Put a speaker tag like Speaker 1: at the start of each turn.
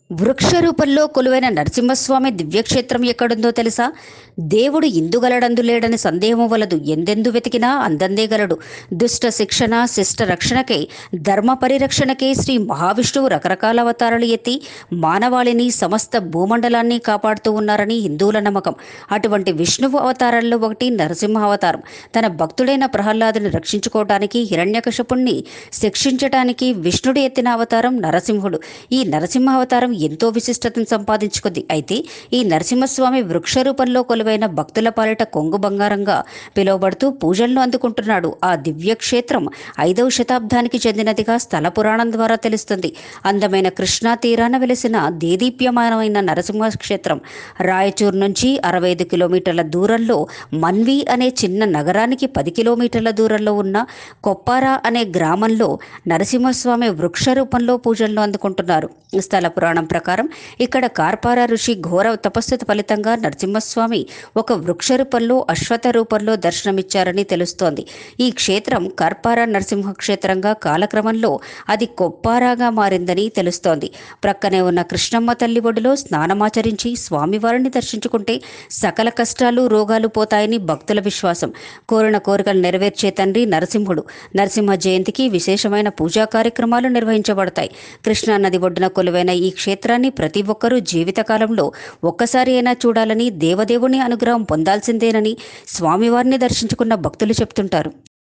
Speaker 1: వృక్ష రూపంలో కొలువైన నరసింహస్వామి దివ్యక్షేత్రం ఎక్కడుందో తెలుసా దేవుడు ఇందుగలడందు లేడని సందేహం వలదు ఎందెందు వెతికినా అందందే గలడు దుష్ట శిక్షణ శిష్ట రక్షణకై ధర్మ పరిరక్షణకై శ్రీ మహావిష్ణువు రకరకాల అవతారాలు ఎత్తి మానవాళిని సమస్త భూమండలాన్ని కాపాడుతూ ఉన్నారని హిందువుల నమ్మకం అటువంటి విష్ణువు అవతారాల్లో ఒకటి నరసింహ అవతారం తన భక్తుడైన ప్రహ్లాదుని రక్షించుకోవటానికి హిరణ్యకశపుణ్ణి శిక్షించటానికి విష్ణుడు ఎత్తిన అవతారం నరసింహుడు ఈ నరసింహ అవతారం ఎంతో విశిష్టతను సంపాదించుకుంది అయితే ఈ నరసింహస్వామి వృక్ష రూపంలో కొలువైన భక్తుల పాలిట కొంగు బంగారంగా పిలువబడుతూ పూజలను అందుకుంటున్నాడు ఆ దివ్య క్షేత్రం ఐదవ శతాబ్దానికి చెందినదిగా స్థల పురాణం ద్వారా తెలుస్తుంది అందమైన కృష్ణా తీరాన వెలిసిన దేదీప్యమానమైన నరసింహ క్షేత్రం రాయచూర్ నుంచి అరవై ఐదు కిలోమీటర్ల దూరంలో మన్వి అనే చిన్న నగరానికి పది కిలోమీటర్ల దూరంలో ఉన్న కొప్పారా అనే గ్రామంలో నరసింహస్వామి వృక్ష రూపంలో పూజలను అందుకుంటున్నారు స్థల పురాణం ప్రకారం ఇక్కడ కార్పార ఋషి ఘోర తపస్సు ఫలితంగా నరసింహస్వామి ఒక వృక్ష రూపంలో అశ్వత రూపంలో దర్శనమిచ్చారని తెలుస్తోంది ఈ క్షేత్రం కార్పార నరసింహ క్షేత్రంగా కాలక్రమంలో అది కొప్పారాగా మారిందని తెలుస్తోంది ప్రక్కనే ఉన్న కృష్ణమ్మ తల్లి ఒడిలో స్నానమాచరించి స్వామివారిని దర్శించుకుంటే సకల కష్టాలు రోగాలు పోతాయని భక్తుల విశ్వాసం కోరిన కోరికలు నెరవేర్చే తండ్రి నరసింహుడు నరసింహ జయంతికి విశేషమైన పూజా కార్యక్రమాలు నిర్వహించబడతాయి కృష్ణా నది ఒడ్డున కొలువైన ఈ క్షేత్రాన్ని ప్రతి ఒక్కరూ జీవితకాలంలో ఒక్కసారి అయినా చూడాలని దేవదేవుని అనుగ్రహం పొందాల్సిందేనని స్వామివారిని దర్శించుకున్న భక్తులు చెప్తుంటారు